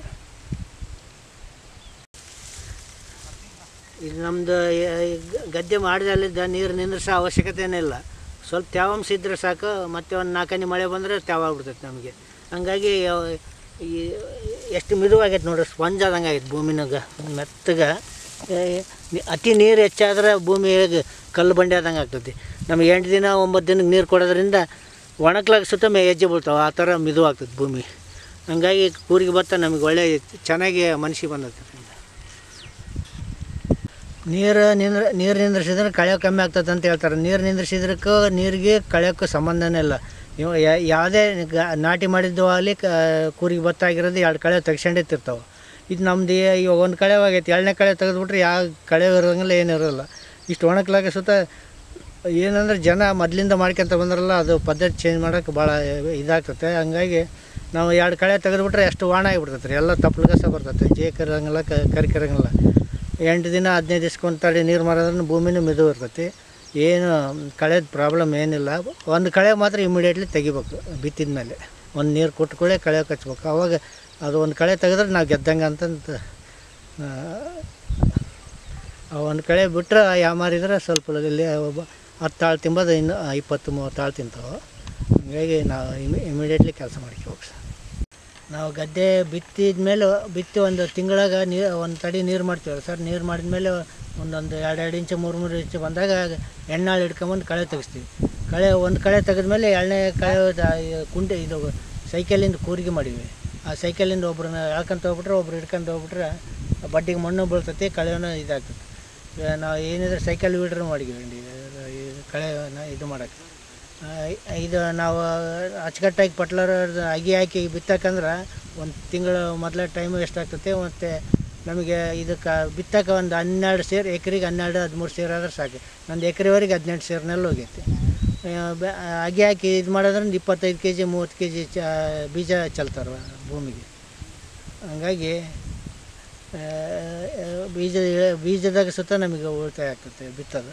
Speaker 2: ಇದು ನಮ್ಮದು ಗದ್ದೆ ಮಾಡಿದಲ್ಲಿದ್ದ ನೀರು ನಿಂದ್ರಿಸೋ ಅವಶ್ಯಕತೆನೇ ಇಲ್ಲ ಸ್ವಲ್ಪ ತೇವಾಂಶ ಇದ್ರೆ ಸಾಕು ಮತ್ತೆ ಒಂದು ನಾಲ್ಕನೇ ಮಳೆ ಬಂದರೆ ತೇವ ಆಗ್ಬಿಡ್ತೈತೆ ನಮಗೆ ಹಂಗಾಗಿ ಯಾವ- ಈ ಎಷ್ಟು ಮಿದುವಾಗೈತೆ ನೋಡ್ರಿ ಸ್ಪಂಜ್ ಆದಂಗೆ ಆಗೈತೆ ಭೂಮಿನಾಗ ಮೆತ್ತಗೆ ಏ, ಅತಿ ನೀರು ಹೆಚ್ಚಾದ್ರೆ ಭೂಮಿ ಹೇಗೆ ಕಲ್ಲು ಬಂಡೆ ಆದಂಗೆ ಆಗ್ತೈತಿ ನಮಗೆ ಎಂಟು ದಿನ ಒಂಬತ್ತು ದಿನಕ್ಕೆ ನೀರು ಕೊಡೋದ್ರಿಂದ ಒಣಗ್ಲಾಗ ಸುತ್ತ ಮೇ ಹೆಜ್ಜೆ ಬೀಳ್ತಾವೆ ಆ ಥರ ಮಿದು ಆಗ್ತದೆ ಭೂಮಿ ಹಂಗಾಗಿ ಕೂರಿಗೆ ಭತ್ತ ನಮಗೆ ಒಳ್ಳೆ ಚೆನ್ನಾಗಿ ಮನಸ್ಸಿಗೆ ಬಂದೈತೆ ನೀರು ನಿಂದ್ರ ನೀರು ನಿಂದ್ರಿಸಿದ್ರೆ ಕಳೆ ಕಮ್ಮಿ ಆಗ್ತದೆ ಅಂತ ಹೇಳ್ತಾರೆ ನೀರು ನಿಂದ್ರಿಸಿದ್ರಕ್ಕೂ ನೀರಿಗೆ ಕಳೆಯೋಕ್ಕೂ ಸಂಬಂಧನೇ ಇಲ್ಲ ನೀವು ಯಾ- ಯಾವುದೇ ಗ- ನಾಟಿ ಮಾಡಿದ್ದು ಆಗಲಿ ಕ ಕೂರಿಗೆ ಭತ್ತ ಆಗಿರೋದು ಎರಡು ಕಳೆ ತೆಗ್ಸ್ಕೊಂಡಿರ್ತಾವೆ ಇದು ನಮ್ದು ಏ- ಇವಾಗ ಒಂದು ಕಳೆ ಆಗೈತೆ ಎರಡನೇ ಕಳೆ ತೆಗೆದ್ಬಿಟ್ರೆ ಯಾವ ಕಳೆ ಇರೋಂಗಿಲ್ಲ ಏನು ಇರೋಲ್ಲ ಇಷ್ಟು ಒಣಗ್ಲಾಗ ಸುತ್ತ ಏನಂದ್ರೆ ಜನ ಮೊದಲಿಂದ ಮಾಡ್ಕೊಂತ ಬಂದ್ರಲ್ಲ ಅದು ಪದ್ಧತಿ ಚೇಂಜ್ ಮಾಡೋಕೆ ಭಾಳ ಇದಾಗ್ತತೆ ಹಂಗಾಗಿ ನಾವು ಎರಡು ಕಳೆ ತೆಗೆದ್ಬಿಟ್ರೆ ಎಷ್ಟು ವಾಣ ಆಗಿಬಿಡ್ತೈತೆ ರೀ ಎಲ್ಲ ತಪ್ಪಲು ಕಸ ಬರ್ತೈತೆ ಜೇಕರಂಗಿಲ್ಲ ಕರಿಕರಂಗಿಲ್ಲ ಎಂಟು ದಿನ ಹದಿನೈದು ದಿವ್ಸಕ್ಕೆ ತಡಿ ನೀರು ಮಾರೋದ್ರೂ ಭೂಮಿನೂ ಮೆದು ಇರ್ತೈತಿ ಏನು ಕಳೆದ ಪ್ರಾಬ್ಲಮ್ ಏನಿಲ್ಲ ಒಂದು ಕಳೆ ಮಾತ್ರ ಇಮಿಡಿಯೇಟ್ಲಿ ತೆಗಿಬೇಕು ಬಿತ್ತಿದ ಮೇಲೆ ಒಂದು ನೀರು ಕೊಟ್ಕೊಳ್ಳೆ ಕಳೆ ಕಚ್ಬೇಕು ಅವಾಗ ಅದು ಒಂದು ಕಳೆ ತೆಗೆದ್ರೆ ನಾವು ಗೆದ್ದಂಗೆ ಅಂತಂತ ಒಂದು ಕಳೆ ಬಿಟ್ಟರೆ ಯಾವ ಮಾರಿದ್ರೆ ಸ್ವಲ್ಪ ಇಲ್ಲಿ ಒಬ್ಬ ಹತ್ತು ಆಳು ತಿಂಬೋದು ಇನ್ನು ಇಪ್ಪತ್ತು ಮೂವತ್ತು ಆಳು ತಿಂತಾವೆ ಹಂಗಾಗಿ ನಾವು ಇಮಿ ಇಮಿಡಿಯೇಟ್ಲಿ ಕೆಲಸ ಮಾಡ್ಕೋಬೇಕು ಸರ್ ನಾವು ಗದ್ದೆ ಬಿತ್ತಿದ ಮೇಲೆ ಬಿತ್ತಿ ಒಂದು ತಿಂಗಳಾಗ ನೀರು ಒಂದು ತಡಿ ನೀರು ಮಾಡ್ತೀವಲ್ಲ ಸರ್ ನೀರು ಮಾಡಿದ್ಮೇಲೆ ಒಂದೊಂದು ಎರಡು ಎರಡು ಇಂಚು ಮೂರು ಮೂರು ಇಂಚು ಬಂದಾಗ ಎಣ್ಣಾಳು ಹಿಡ್ಕೊಂಬಂದು ಕಳೆ ತೆಗಿಸ್ತೀವಿ ಕಳೆ ಒಂದು ಕಳೆ ತೆಗೆದ್ಮೇಲೆ ಎರಡನೇ ಕಳೆ ದ- ಈ ಕುಂಟೆ ಇದು ಸೈಕಲಿಂದ ಕೂರಿಗೆ ಮಾಡೀವಿ ಆ ಸೈಕಲಿಂದ ಒಬ್ರನ್ನ ಎಳ್ಕೊಂತ ಹೋಗ್ಬಿಟ್ರೆ ಒಬ್ರು ಹಿಡ್ಕೊಂಡು ಹೋಗ್ಬಿಟ್ರೆ ಆ ಬಡ್ಡಿಗೆ ಮಣ್ಣು ಬೀಳ್ತೈತಿ ಕಳೆನೂ ಇದಾಗ್ತದೆ ಈಗ ನಾವು ಏನಿದ್ರೆ ಸೈಕಲ್ ವೀಡ್ರ್ ಮಾಡಿದ್ವಿ ಈ ಕಳೆನ ಇದು ಮಾಡೋಕ್ಕೆ ಆ, ಇದು ನಾವು ಅಚ್ಚುಕಟ್ಟಾಗಿ ಪಟ್ಲರ್ ಅಗಿ ಹಾಕಿ ಬಿತ್ತಕ್ಕಂದ್ರೆ ಒಂದು ತಿಂಗಳು ಮೊದಲ ಟೈಮು ಎಷ್ಟಾಗ್ತೈತೆ ಮತ್ತು ನಮಗೆ ಇದಕ್ಕೆ ಬಿತ್ತಕ್ಕೆ ಒಂದು ಹನ್ನೆರಡು ಸೇರು ಎಕರೆಗೆ ಹನ್ನೆರಡು ಹದಿಮೂರು ಸೇರು ಆದ್ರೆ ಸಾಕು ನಂದು ಎಕರೆವರೆಗೆ ಹದಿನೆಂಟು ಸೇರಿನೆಲ್ಲ ಹೋಗೈತಿ ಆ, ಬೆ- ಅಗಿ ಹಾಕಿ ಇದು ಮಾಡೋದ್ರಿಂದ ಇಪ್ಪತ್ತೈದು ಕೆ ಜಿ ಮೂವತ್ತು ಕೆ ಜಿ ಚ ಬೀಜ ಚೆಲ್ತಾರೆ ಭೂಮಿಗೆ ಹಂಗಾಗಿ ಆ, ಬೀಜ ಬೀಜದಾಗ ಸುತ್ತ ನಮಗೆ ಉಳಿತಾಯ ಆಗ್ತೈತೆ ಬಿತ್ತೋದು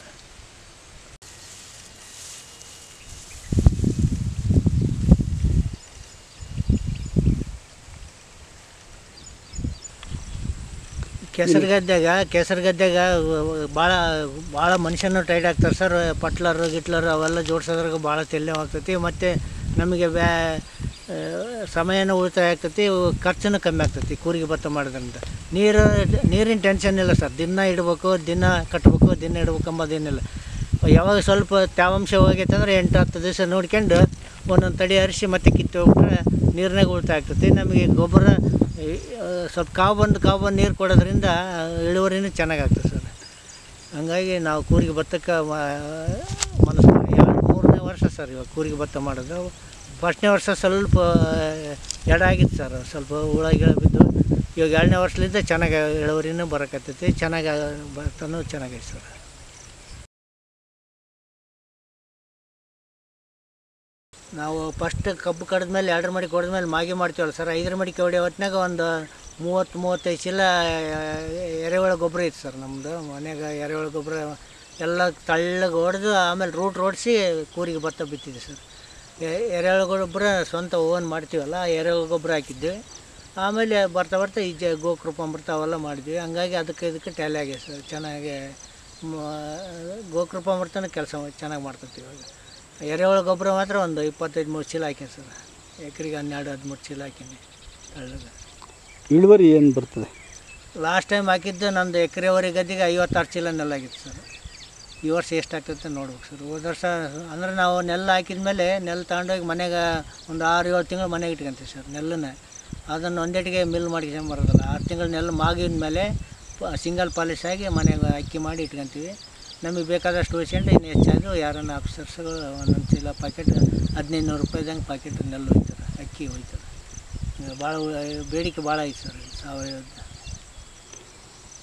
Speaker 2: ಕೆಸರು ಗದ್ದಾಗ ಕೆಸರು ಗದ್ದಾಗ ಭಾಳ ಭಾಳ ಮನುಷ್ಯನು ಟೈಟ್ ಆಗ್ತಾರೆ ಸರ್ ಪಟ್ಲರು ಗಿಟ್ಲರು ಅವೆಲ್ಲ ಜೋಡ್ಸೋದ್ರಾಗ ಭಾಳ ತೆಲ್ಲೆ ಆಗ್ತೈತಿ ಮತ್ತು ನಮಗೆ ಬ್ಯಾ ಆ, ಸಮಯನೂ ಉಳಿತಾಯ ಆಗ್ತೈತಿ ಖರ್ಚುನೂ ಕಮ್ಮಿ ಆಗ್ತೈತಿ ಕೂರಿಗೆ ಭತ್ತ ಮಾಡೋದ್ರಿಂದ ನೀರು ನೀರಿನ ಟೆನ್ಷನ್ ಇಲ್ಲ ಸರ್ ದಿನ ಇಡಬೇಕು ದಿನ ಕಟ್ಟಬೇಕು ದಿನ ಇಡ್ಬೇಕು ಅಂಬೋದೇನಿಲ್ಲ ಯಾವಾಗ ಸ್ವಲ್ಪ ತೇವಾಂಶ ಹೋಗೈತೆ ಅಂದ್ರೆ ಎಂಟು ಹತ್ತು ದಿವಸ ನೋಡ್ಕೊಂಡು ಒಂದೊಂದು ತಡಿ ಹರಿಸಿ ಮತ್ತೆ ಕಿತ್ತು ಹೋಗ್ಬಿಟ್ರೆ ನೀರಿನಾಗ ಉಳಿತಾಯ ಆಗ್ತೈತಿ ನಮಗೆ ಗೊಬ್ಬರ ಈ, ಆ, ಸ್ವಲ್ಪ ಕಾವು ಬಂದು ಕಾವು ಬಂದು ನೀರು ಕೊಡೋದ್ರಿಂದ ಇಳುವರಿನೂ ಚೆನ್ನಾಗಾಗ್ತದೆ ಸರ್ ಹಂಗಾಗಿ ನಾವು ಕೂರಿಗೆ ಭತ್ತಕ್ಕೆ ಮನಸ್ಸು ಎರಡು ಮೂರನೇ ವರ್ಷ ಸರ್ ಇವಾಗ ಕೂರಿಗೆ ಭತ್ತ ಮಾಡೋದು ಫಸ್ಟ್ನೇ ವರ್ಷ ಸ್ವಲ್ಪ ಎಡ ಆಗಿತ್ತು ಸರ್ ಸ್ವಲ್ಪ ಹುಳ ಗಿಳ ಬಿದ್ದು ಇವಾಗ ಎರಡನೇ ವರ್ಷದಿಂದ ಚೆನ್ನಾಗಿ ಇಳುವರಿನೂ ಬರೋಕತ್ತೈತಿ ಚೆನ್ನಾಗಿ ಭತ್ತನೂ ಚೆನ್ನಾಗೈತೆ ಸರ್ ನಾವು ಫಸ್ಟ್ ಕಬ್ಬು ಕಡಿದ್ಮೇಲೆ ಎರಡರ ಮಡಿ ಕೊಡಿದ್ಮೇಲೆ ಮಾಗಿ ಮಾಡ್ತೀವಲ್ಲ ಸರ್ ಐದರ ಮಡಿ ಹೊಡಿ ಹೊತ್ನಾಗ ಒಂದು ಮೂವತ್ತು ಮೂವತ್ತೈದು ಚೀಲ ಎರೆಹುಳ ಗೊಬ್ಬರ ಇತ್ತು ಸರ್ ನಮ್ಮದು ಮನ್ಯಾಗ ಎರೆಹುಳ ಗೊಬ್ಬರ ಎಲ್ಲ ತಳ್ಳಗೆ ಹೊಡೆದು ಆಮೇಲೆ ರೂಟ್ ರೋಡಿಸಿ ಕೂರಿಗೆ ಭತ್ತ ಬಿತ್ತಿದ್ದೆ ಸರ್ ಎ- ಎರೆಹುಳ ಗೊಬ್ಬರ ಸ್ವಂತ ಓನ್ ಮಾಡ್ತೀವಲ್ಲ ಆ ಎರೆಹುಳ ಗೊಬ್ಬರ ಹಾಕಿದ್ವಿ ಆಮೇಲೆ ಬರ್ತಾ ಬರ್ತಾ ಈ ಜ ಗೋಕೃಪಾಮೃತ ಅವೆಲ್ಲ ಮಾಡಿದ್ವಿ ಹಂಗಾಗಿ ಅದಕ್ಕೆ ಇದಕ್ಕೆ ಟ್ಯಾಲಿ ಆಗಿದೆ ಸರ್ ಚೆನ್ನಾಗಿ ಮ- ಗೋಕೃಪಾಮೃತನ ಕೆಲಸ ಚೆನ್ನಾಗಿ ಮಾಡ್ತೈತಿ ಇವಾಗ ಎರೆಹುಳ ಗೊಬ್ಬರ ಮಾತ್ರ ಒಂದು ಇಪ್ಪತ್ತೈದು ಮೂರು ಚೀಲ ಹಾಕೀನಿ ಸರ್ ಎಕರೆಗೆ ಹನ್ನೆರಡು ಹದಿಮೂರು ಚೀಲ ಹಾಕೀನಿ ತಳ್ಳಗೆ
Speaker 1: ಇಳುವರಿ ಏನು ಬರ್ತದೆ
Speaker 2: ಲಾಸ್ಟ್ ಟೈಮ್ ಹಾಕಿದ್ದು ನಂದು ಎಕರೆವರೆ ಗದ್ದೆಗೆ ಐವತ್ತಾರು ಚೀಲ ನೆಲ್ಲ ಆಗಿತ್ತು ಸರ್ ಈ ವರ್ಷ ಎಷ್ಟಾಗ್ತೈತೆ ನೋಡ್ಬೇಕು ಸರ್ ಹೋದ ವರ್ಷ ಅಂದರೆ ನಾವು ನೆಲ್ಲ ಹಾಕಿದ ಮೇಲೆ ನೆಲ್ಲ ತಗೊಂಡೋಗಿ ಮನೆಗೆ ಒಂದು ಆರು ಏಳು ತಿಂಗಳು ಮನೆಗೆ ಇಟ್ಕೊಂತೀವಿ ಸರ್ ನೆಲ್ಲನ್ನ ಅದನ್ನು ಒಂದೇಟಿಗೆ ಮಿಲ್ ಮಾಡ್ಕೊಂಡು ಬರೋದಿಲ್ಲ ಆರು ತಿಂಗಳು ನೆಲ್ಲ ಮಾಗಿದ ಮೇಲೆ ಸಿಂಗಲ್ ಪಾಲಿಶ್ ಆಗಿ ಮನೆಗೆ ಅಕ್ಕಿ ಮಾಡಿ ಇಟ್ಕೊಂತೀವಿ ನಮಗೆ ಬೇಕಾದಷ್ಟು ಉಳಿಸ್ಕೊಂಡು ಇನ್ನು ಹೆಚ್ಚಾದರೂ ಯಾರನ್ನ ಆಫೀಸರ್ಸ್ಗಳು ಒಂದೊಂದು ಚೀಲ ಪಾಕೆಟ್ ಹದಿನೈದು ನೂರು ರೂಪಾಯಿದಂಗೆ ಪಾಕೆಟ್ ನೆಲ್ಲು ಹೋಯ್ತಾರೆ ಅಕ್ಕಿ ಹೋಯ್ತಾರೆ ಭಾಳ ಬೇಡಿಕೆ ಭಾಳ ಐತೆ ಸರ್ ಸಾವಯವ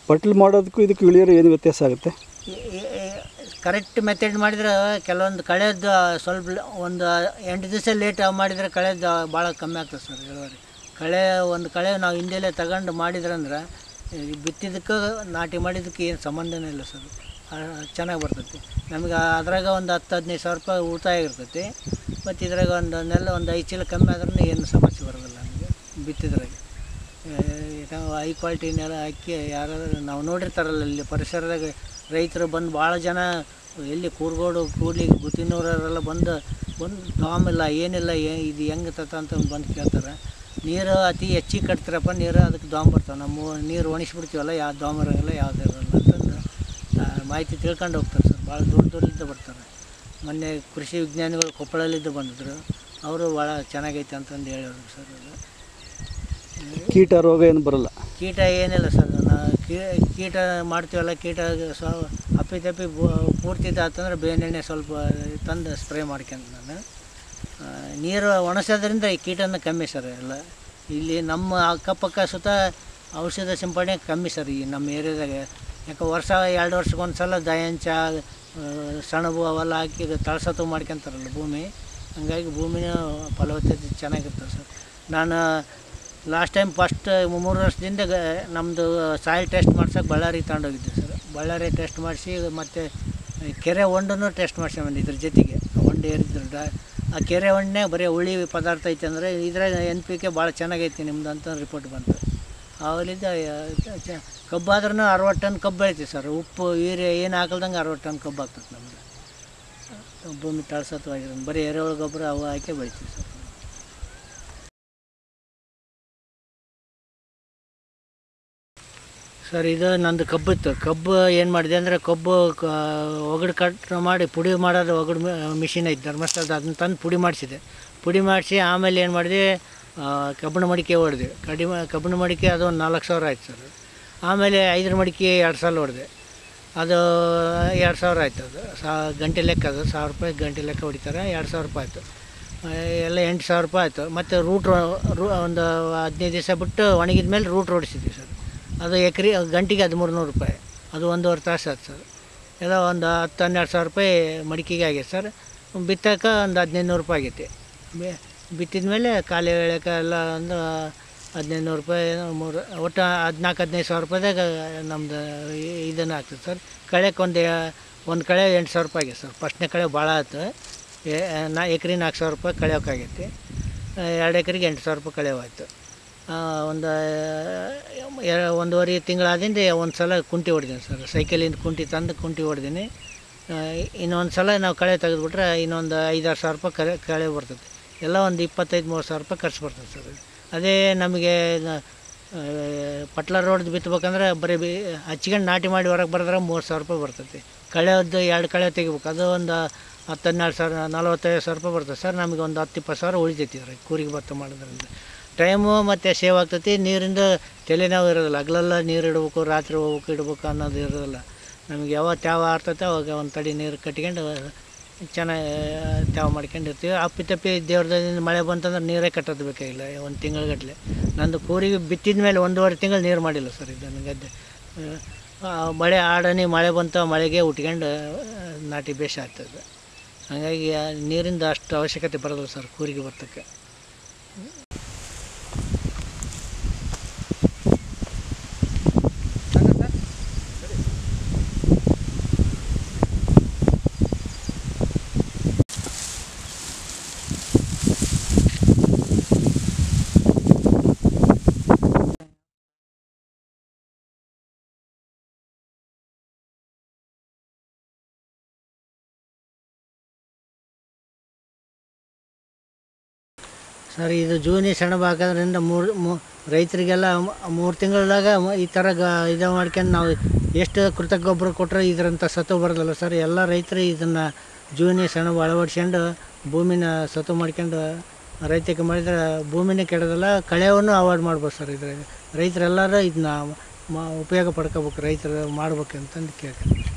Speaker 1: ಪಟ್ಲು ಮಾಡೋದಕ್ಕೂ ಇದಕ್ಕೂ ಇಳಿಯೋರು ಏನು ವ್ಯತ್ಯಾಸ ಆಗುತ್ತೆ
Speaker 2: ಕರೆಕ್ಟ್ ಮೆಥಡ್ ಮಾಡಿದ್ರೆ ಕೆಲವೊಂದು ಕಳೆದು ಸ್ವಲ್ಪ ಲ- ಒಂದು ಎಂಟು ದಿವಸ ಲೇಟ್ ಮಾಡಿದರೆ ಕಳೆದು ಭಾಳ ಕಮ್ಮಿ ಆಗ್ತದೆ ಸರ್ ಇಳುವರಿ ಕಳೆ ಒಂದು ಕಳೆ ನಾವು ಹಿಂದೆಲೇ ತಗೊಂಡು ಮಾಡಿದ್ರಂದ್ರೆ ಈ ಬಿತ್ತಿದ್ದಕ್ಕೆ ನಾಟಿ ಮಾಡಿದ್ದಕ್ಕೆ ಏನು ಸಂಬಂಧನೇ ಇಲ್ಲ ಸರ್ ಚೆನ್ನಾಗಿ ಬರ್ತೈತಿ ನಮಗೆ ಅದ್ರಾಗ ಒಂದು ಹತ್ತು ಹದಿನೈದು ಸಾವಿರ ರೂಪಾಯಿ ಉಳಿತಾಯ ಇರ್ತೈತಿ ಮತ್ತು ಇದ್ರಾಗ ಒಂದು ನೆಲ ಒಂದು ಐದು ಚೀಲ ಕಮ್ಮಿ ಆದ್ರೂ ಏನು ಸಮಸ್ಯೆ ಬರೋದಿಲ್ಲ ನಮಗೆ ಬಿತ್ತಿದ್ರಾಗ ನಾವು ಹೈ ಕ್ವಾಲಿಟಿ ನೆಲ ಅಕ್ಕಿ ಯಾರಾದ್ರೂ ನಾವು ನೋಡಿರ್ತಾರಲ್ಲ ಇಲ್ಲಿ ಪರಿಸರದಾಗ ರೈತರು ಬಂದು ಭಾಳ ಜನ ಎಲ್ಲಿ ಕೂರ್ಗೋಡು ಕೂಡ್ಲಿ ಗುತ್ತಿನೂರವರೆಲ್ಲ ಬಂದು ಬಂದು ಡಾಮ್ ಇಲ್ಲ ಏನಿಲ್ಲ ಏ ಇದು ಹೆಂಗೆ ತತ್ತ ಅಂತ ಬಂದು ಕೇಳ್ತಾರೆ ನೀರು ಅತಿ ಹೆಚ್ಚಿಗೆ ಕಟ್ತಾರಪ್ಪ ನೀರು ಅದಕ್ಕೆ ದಾಮ್ ಬರ್ತಾವೆ ನಮ್ಮ ನೀರು ಒಣಗಿಸ್ಬಿಡ್ತೀವಲ್ಲ ಯಾವ ದಾಮ್ ಇರೋಂಗಿಲ್ಲ ಯಾವ್ದು ಇರೋಲ್ಲ ಅಂತಂದು ಆ, ಮಾಹಿತಿ ತಿಳ್ಕೊಂಡು ಹೋಗ್ತಾರೆ ಸರ್ ಭಾಳ ದೂರ ದೂರದಿಂದ ಬರ್ತಾರೆ ಮೊನ್ನೆ ಕೃಷಿ ವಿಜ್ಞಾನಿಗಳು ಕೊಪ್ಪಳಲ್ಲಿದ್ದು ಬಂದಿದ್ರು ಅವರು ಭಾಳ ಚೆನ್ನಾಗೈತೆ ಅಂತಂದು ಹೇಳಿದ್ರು ಸರ್ ಅದು
Speaker 1: ಕೀಟ ರೋಗ ಏನು ಬರಲ್ಲ
Speaker 2: ಕೀಟ ಏನಿಲ್ಲ ಸರ್ ನಾವು ಕೀ- ಕೀಟ ಮಾಡ್ತೀವಲ್ಲ ಕೀಟ ಸ್ವ ಅಪ್ಪಿ ತಪ್ಪಿ ಬು- ಪೂರ್ತಿ ಇದಾತಂದ್ರೆ ಬೇನೆಣ್ಣೆ ಸ್ವಲ್ಪ ತಂದು ಸ್ಪ್ರೇ ಮಾಡ್ಕೊಂತ ನಾನು ಆ, ನೀರು ಒಣಸೋದ್ರಿಂದ ಈ ಕೀಟನ ಕಮ್ಮಿ ಸರ್ ಎಲ್ಲ ಇಲ್ಲಿ ನಮ್ಮ ಅಕ್ಕಪಕ್ಕ ಸುತ್ತ ಔಷಧ ಸಿಂಪಡಣೆ ಕಮ್ಮಿ ಸರ್ ಈ ನಮ್ಮ ಏರಿಯಾದಾಗ ಯಾಕೆ ವರ್ಷ ಎರಡು ವರ್ಷಕ್ಕೆ ಸಲ ದಯಂಚ ಆ, ಸೆಣಬು ಅವೆಲ್ಲ ಹಾಕಿ ತಳಸತು ಮಾಡ್ಕೊಂತಾರಲ್ಲ ಭೂಮಿ ಹಂಗಾಗಿ ಭೂಮಿನ ಫಲವತ್ತತೆ ಚೆನ್ನಾಗಿರ್ತದೆ ಸರ್ ನಾನು ಲಾಸ್ಟ್ ಟೈಮ್ ಫಸ್ಟ್ ಮೂರು ವರ್ಷದಿಂದ ಗ- ನಮ್ಮದು ಸಾಯಿಲ್ ಟೆಸ್ಟ್ ಮಾಡ್ಸೋಕೆ ಬಳ್ಳಾರಿಗೆ ತಗೊಂಡೋಗಿದ್ದೆ ಸರ್ ಬಳ್ಳಾರಿ ಟೆಸ್ಟ್ ಮಾಡಿಸಿ ಮತ್ತು ಕೆರೆ ಹೊಂಡನ್ನು ಟೆಸ್ಟ್ ಮಾಡಿಸಿ ಬಂದಿದ್ರ ಜೊತೆಗೆ ಹೊಂಡ ಏರಿದ್ರು ಡ- ಆ ಕೆರೆ ಹೊಂಡನ್ಯಾಗ ಬರೀ ಹುಳಿ ಪದಾರ್ಥ ಐತೆ ಅಂದರೆ ಇದ್ರಾಗ ಎನ್ ಪಿ ಕೆ ಭಾಳ ಚೆನ್ನಾಗೈತಿ ನಿಮ್ದು ಅಂತ ರಿಪೋರ್ಟ್ ಬಂತು ಅವಲಿಂದ ಕಬ್ಬಾದ್ರೂ ಅರವತ್ತು ಟನ್ ಕಬ್ಬು ಬೆಳಿತೀವಿ ಸರ್ ಉಪ್ಪು ಯೂರಿಯಾ ಏನು ಹಾಕಲ್ದಂಗೆ ಅರವತ್ತು ಟನ್ ಕಬ್ಬು ಆಗ್ತದೆ ನಮ್ದು ಭೂಮಿ ತಳಸತ್ವಾಗಿರೋದು ಬರೀ ಎರೆಹುಳು ಗೊಬ್ಬರ ಅವು ಹಾಕಿ ಬೆಳಿತೀವಿ ಸರ್ ಸರ್ ಇದು ನಂದು ಕಬ್ಬು ಇತ್ತು ಕಬ್ಬು ಏನು ಮಾಡಿದೆ ಅಂದರೆ ಕಬ್ಬು ಕ ಒಗಡು ಕಟ್ ಮಾಡಿ ಪುಡಿ ಮಾಡೋದು ಒಗಡು ಮಿಷಿನ್ ಐತೆ ಧರ್ಮಸ್ಥಳದ ಅದನ್ನ ತಂದು ಪುಡಿ ಮಾಡಿಸಿದೆ ಪುಡಿ ಮಾಡಿಸಿ ಆಮೇಲೆ ಏನು ಮಾಡಿದೆ ಆ, ಕಬ್ಬಿಣ ಮಡಿಕೆ ಹೊಡೆದೆ ಕಡಿಮೆ ಕಬ್ಬಿಣ ಮಡಿಕೆ ಅದು ಒಂದು ನಾಲ್ಕು ಸಾವಿರ ಆಯ್ತು ಸರ್ ಆಮೇಲೆ ಐದರ ಮಡಿಕೆ ಎರಡು ಸಲ ಹೊಡೆದೆ ಅದು ಎರಡು ಸಾವಿರ ಆಯ್ತು ಅದು ಸಾ ಗಂಟೆ ಲೆಕ್ಕ ಅದು ಸಾವಿರ ರೂಪಾಯಿ ಗಂಟೆ ಲೆಕ್ಕ ಹೊಡಿತಾರೆ ಎರಡು ಸಾವಿರ ರೂಪಾಯಿ ಆಯಿತು ಎಲ್ಲ ಎಂಟು ಸಾವಿರ ರೂಪಾಯಿ ಆಯಿತು ಮತ್ತು ರೂಟ್ ರೂ ಒಂದು ಹದಿನೈದು ದಿವಸ ಬಿಟ್ಟು ಒಣಗಿದ ಮೇಲೆ ರೂಟ್ ಹೊಡಿಸಿದ್ವಿ ಸರ್ ಅದು ಎಕರೆ ಗಂಟೆಗೆ ಹದಿಮೂರು ನೂರು ರೂಪಾಯಿ ಅದು ಒಂದೂವರೆ ತಾಸು ಆಯ್ತು ಸರ್ ಎಲ್ಲ ಒಂದು ಹತ್ತು ಹನ್ನೆರಡು ಸಾವಿರ ರೂಪಾಯಿ ಮಡಿಕೆಗೆ ಆಗೈತೆ ಸರ್ ಬಿತ್ತಕ್ಕೆ ಒಂದು ಹದಿನೈದು ನೂರು ರೂಪಾಯಿ ಆಗೈತಿ ಬೆ ಬಿತ್ತಿದ ಮೇಲೆ ಖಾಲಿ ಎಳೆಕ ಎಲ್ಲ ಒಂದು ಹದಿನೈದು ನೂರು ರೂಪಾಯಿ ಏನೋ ಮೂರು ಒಟ್ಟು ಹದಿನಾಲ್ಕು ಹದಿನೈದು ಸಾವಿರ ರೂಪಾಯಿದಾಗ ನಮ್ದು ಇ- ಇದನ್ನು ಆಗ್ತದೆ ಸರ್ ಕಳೆಗೆ ಒಂದು ಒಂದು ಕಳೆ ಎಂಟು ಸಾವಿರ ರೂಪಾಯಿ ಆಗೈತೆ ಸರ್ ಫಸ್ಟ್ನೇ ಕಳೆ ಭಾಳ ಆಯ್ತು ಎ- ನಾ ಎಕರೆ ನಾಲ್ಕು ಸಾವಿರ ರೂಪಾಯಿ ಕಳೆಯೋಕ್ಕಾಗೈತಿ ಎರಡು ಎಕರೆಗೆ ಎಂಟು ಸಾವಿರ ರೂಪಾಯಿ ಕಳೆಯೋವಾಯ್ತು ಒಂದು ಎ- ಒಂದೂವರೆ ತಿಂಗಳಾದಿಂದ ಒಂದು ಸಲ ಕುಂಟಿ ಹೊಡೆದೀನಿ ಸರ್ ಸೈಕಲಿಂದ ಕುಂಟಿ ತಂದು ಕುಂಟಿ ಹೊಡೆದೀನಿ ಇನ್ನೊಂದು ಸಲ ನಾವು ಕಳೆ ತೆಗೆದುಬಿಟ್ರೆ ಇನ್ನೊಂದು ಐದಾರು ಸಾವಿರ ರೂಪಾಯಿ ಕಳೆ ಕಳೆ ಬರ್ತದೆ ಎಲ್ಲ ಒಂದು ಇಪ್ಪತ್ತೈದು ಮೂವತ್ತು ಸಾವಿರ ರೂಪಾಯಿ ಖರ್ಚು ಬರ್ತದೆ ಸರ್ ಅದೇ ನಮಗೆ ನ- ಆ, ಪಟ್ಲ ರೋಡ್ ಬಿತ್ತಬೇಕಂದ್ರೆ ಬರೀ ಬಿ ಹಚ್ಕೊಂಡು ನಾಟಿ ಮಾಡಿ ಹೊರಗೆ ಬರೆದ್ರೆ ಮೂರು ಸಾವಿರ ರೂಪಾಯಿ ಬರ್ತೈತಿ ಕಳೆಯದ್ದು ಎರಡು ಕಳೆ ತೆಗಿಬೇಕು ಅದು ಒಂದು ಹತ್ತು ಹನ್ನೆರಡು ಸಾವಿರ ನಲ್ವತ್ತೈದು ಸಾವಿರ ರೂಪಾಯಿ ಬರ್ತದೆ ಸರ್ ನಮಗೆ ಒಂದು ಹತ್ತು ಇಪ್ಪತ್ತು ಸಾವಿರ ಉಳಿತೈತಿ ಅದ್ರಾಗ ಕೂರಿಗೆ ಭತ್ತ ಮಾಡೋದ್ರಿಂದ ಟೈಮು ಮತ್ತು ಸೇವ್ ಆಗ್ತೈತಿ ನೀರಿಂದ ತಲೆನೋವು ಇರೋದಿಲ್ಲ ಹಗಲೆಲ್ಲ ನೀರು ಇಡಬೇಕು ರಾತ್ರಿ ಹೋಗ್ಬೇಕು ಇಡ್ಬೇಕು ಅನ್ನೋದು ಇರೋದಿಲ್ಲ ನಮಗೆ ಯಾವತ್ತು ಯಾವ ಆರ್ತೈತೆ ಅವಾಗ ಒಂದು ತಡಿ ನೀರು ಕಟ್ಕೊಂಡು ಚೆನ್ನಾಗಿ ತ್ಯಾವ ಮಾಡ್ಕೊಂಡಿರ್ತೀವಿ ಅಪ್ಪಿ ತಪ್ಪಿ ದೇವ್ರದಿಂದ ಮಳೆ ಬಂತಂದ್ರೆ ನೀರೇ ಕಟ್ಟೋದು ಬೇಕಾಗಿಲ್ಲ ಒಂದು ತಿಂಗಳಗಟ್ಟಲೆ ನಂದು ಕೂರಿಗೆ ಬಿತ್ತಿದ ಮೇಲೆ ಒಂದೂವರೆ ತಿಂಗಳು ನೀರು ಮಾಡಿಲ್ಲ ಸರ್ ಇದನ್ನು ಗದ್ದೆ ಆ, ಮಳೆ ಆಡನಿ ಮಳೆ ಬಂತ ಮಳೆಗೆ ಉಟ್ಕೊಂಡು ಆ, ನಾಟಿ ಬೇಷ ಆಗ್ತದೆ ಹಾಗಾಗಿ ಆ ನೀರಿಂದ ಅಷ್ಟು ಅವಶ್ಯಕತೆ ಬರೋದಿಲ್ಲ ಸರ್ ಕೂರಿಗೆ ಬರ್ತಕ್ಕೆ ಸರ್ ಇದು ಜೂನಿ ಸೆಣಬು ಹಾಕೋದ್ರಿಂದ ಮೂರು ಮೂ ರೈತರಿಗೆಲ್ಲ ಮೂರು ತಿಂಗಳದಾಗ ಈ ಥರ ಗ ಇದು ಮಾಡ್ಕೊಂಡು ನಾವು ಎಷ್ಟು ಕೃತಕ ಗೊಬ್ಬರ ಕೊಟ್ಟರೆ ಇದರಂಥ ಸತ್ತು ಬರೋದಲ್ಲ ಸರ್ ಎಲ್ಲ ರೈತರು ಇದನ್ನು ಜೂನಿ ಸೆಣಬು ಅಳವಡಿಸ್ಕೊಂಡು ಭೂಮಿನ ಸತು ಮಾಡ್ಕೊಂಡು ರೈತಕ್ಕೆ ಮಾಡಿದ್ರೆ ಭೂಮಿನೇ ಕೆಡೋದಿಲ್ಲ ಕಳೆಯನ್ನು ಅವಾಯ್ಡ್ ಮಾಡ್ಬೋದು ಸರ್ ಇದ್ರಾಗ ರೈತರೆಲ್ಲರೂ ಇದನ್ನ ಮ ಉಪಯೋಗ ಪಡ್ಕೋಬೇಕು ರೈತರು ಮಾಡ್ಬೇಕಂತಂದು ಕೇಳ್ತೀನಿ